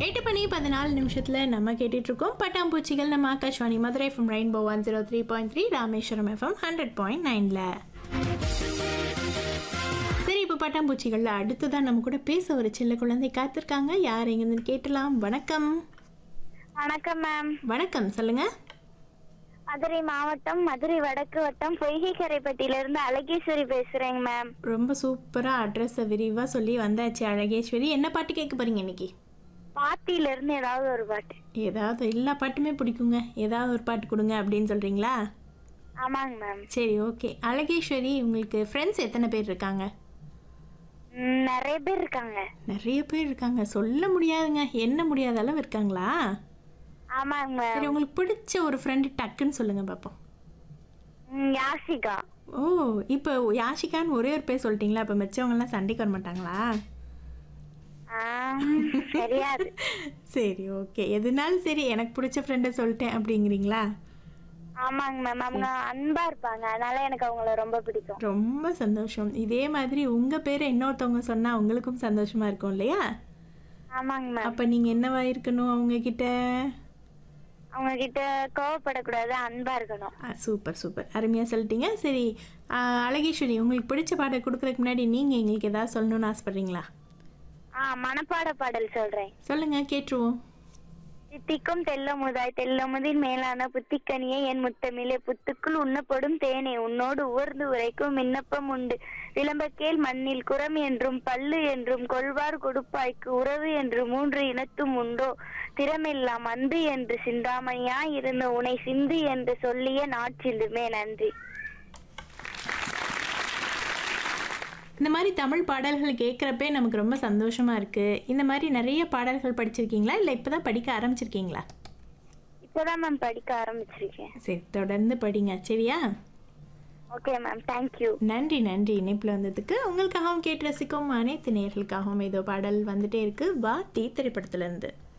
எட்டு மணி பதினாலு நிமிஷத்தில் நம்ம கேட்டுட்டு இருக்கோம் பட்டாம்பூச்சிகள் நம்ம Akashvani Madurai FM rainbow one zero three point three Rameswaram FM hundred point நைனில் சரி இப்போ பட்டாம்பூச்சிகளில் அடுத்ததான் நம்ம கூட பேச ஒரு சின்ன குழந்தை காத்திருக்காங்க யார் எங்கேருந்து கேட்டலாம் வணக்கம் வணக்கம் மேம் வணக்கம் சொல்லுங்க மதுரை மாவட்டம் மதுரை வடக்கு வட்டம் பொய்கைக்கரைப்பட்டியில இருந்து அழகேஸ்வரி பேசுறேங்க மேம் ரொம்ப சூப்பராக அட்ரஸை விரிவாக சொல்லி வந்தாச்சு அழகேஸ்வரி என்ன பாட்டு கேட்க போறீங்க இன்னைக்கு பாத்தியில இருந்து ஏதாவது ஒரு பாட்டு ஏதாவது எல்லா பாட்டுமே பிடிக்குங்க ஏதாவது ஒரு பாட்டு கொடுங்க அப்படின்னு சொல்கிறீங்களா ஆமாங்க மேம் சரி ஓகே அழகேஸ்வரி உங்களுக்கு ஃப்ரெண்ட்ஸ் எத்தனை பேர் இருக்காங்க ம், நிறைய பேர் இருக்காங்க நிறைய பேர் இருக்காங்க சொல்ல முடியாதுங்க என்ன முடியாத அளவு இருக்காங்களா ஆமாங்க மேம் சரி உங்களுக்கு பிடிச்ச ஒரு ஃப்ரெண்டு டக்குன்னு சொல்லுங்க பார்ப்போம் ம், யாசிகா ஓ இப்போ யாஷிகான்னு ஒரே ஒரு பேர் சொல்லிட்டீங்களா இப்போ மிச்சவங்கலாம் சண்டைக்கு வர மாட்டாங்களா ஆ, தெரியாது சரி ஓகே எதுனாலும் சரி எனக்கு பிடிச்ச ஃப்ரெண்டை சொல்லிட்டேன் அப்படிங்கிறீங்களா ஆமாங்க மேம் அவங்க அன்பா இருப்பாங்க அதனால எனக்கு அவங்கள ரொம்ப பிடிக்கும் ரொம்ப சந்தோஷம் இதே மாதிரி உங்கள் பேரை இன்னொருத்தவங்க சொன்னால் உங்களுக்கும் சந்தோஷமா இருக்கும் இல்லையா ஆமாங்க மேம் அப்போ நீங்கள் என்னவா இருக்கணும் அவங்க கிட்ட அவங்க கிட்ட கோவப்படக்கூடாது அன்பா இருக்கணும் ஆ, சூப்பர் சூப்பர் அருமையாக சொல்லிட்டீங்க சரி ஆ, அழகேஸ்வரி உங்களுக்கு பிடிச்ச பாட்டை கொடுக்கறதுக்கு முன்னாடி நீங்கள் எங்களுக்கு ஏதாவது சொல்லணும்னு ஆசைப்பட்றீங்களா ஆ மனப்பாட பாடல் சொல்றேன் சொல்லுங்கள் கேட்டுருவோம் தித்திக்கும் தெல்லமுதாய் தெல்லமுதின் மேலான புத்திக்கனியே என் முத்தமிழே புத்துக்குள் உண்ணப்படும் தேனே உன்னோடு உவர்ந்து உரைக்கும் விண்ணப்பம் உண்டு விளம்பக்கேல் மண்ணில் குரம் என்றும் பல்லு என்றும் கொள்வார் கொடுப்பாய்க்கு உறவு என்று மூன்று இனத்தும் உண்டோ திறமெல்லாம் அன்பு என்று சிந்தாமணியா இருந்த உனை சிந்து என்று சொல்லிய நாட்சிந்துமே நன்றி இந்த மாதிரி தமிழ் பாடல்கள் கேட்குறப்பே நமக்கு ரொம்ப சந்தோஷமாக இருக்குது இந்த மாதிரி நிறைய பாடல்கள் படிச்சிருக்கீங்களா இல்லை இப்போ தான் படிக்க ஆரம்பிச்சிருக்கீங்களா இப்பதான் மேம் படிக்க ஆரம்பிச்சிருக்கேன் சரி தொடர்ந்து படிங்க சரியா ஓகே மேம் தேங்க்யூ நன்றி நன்றி இணைப்பில் வந்ததுக்கு உங்களுக்காகவும் கேட்டு ரசிக்கும் அனைத்து நேர்களுக்காகவும் ஏதோ பாடல் வந்துட்டே இருக்கு வா தீ திரைப்படத்துலேருந்து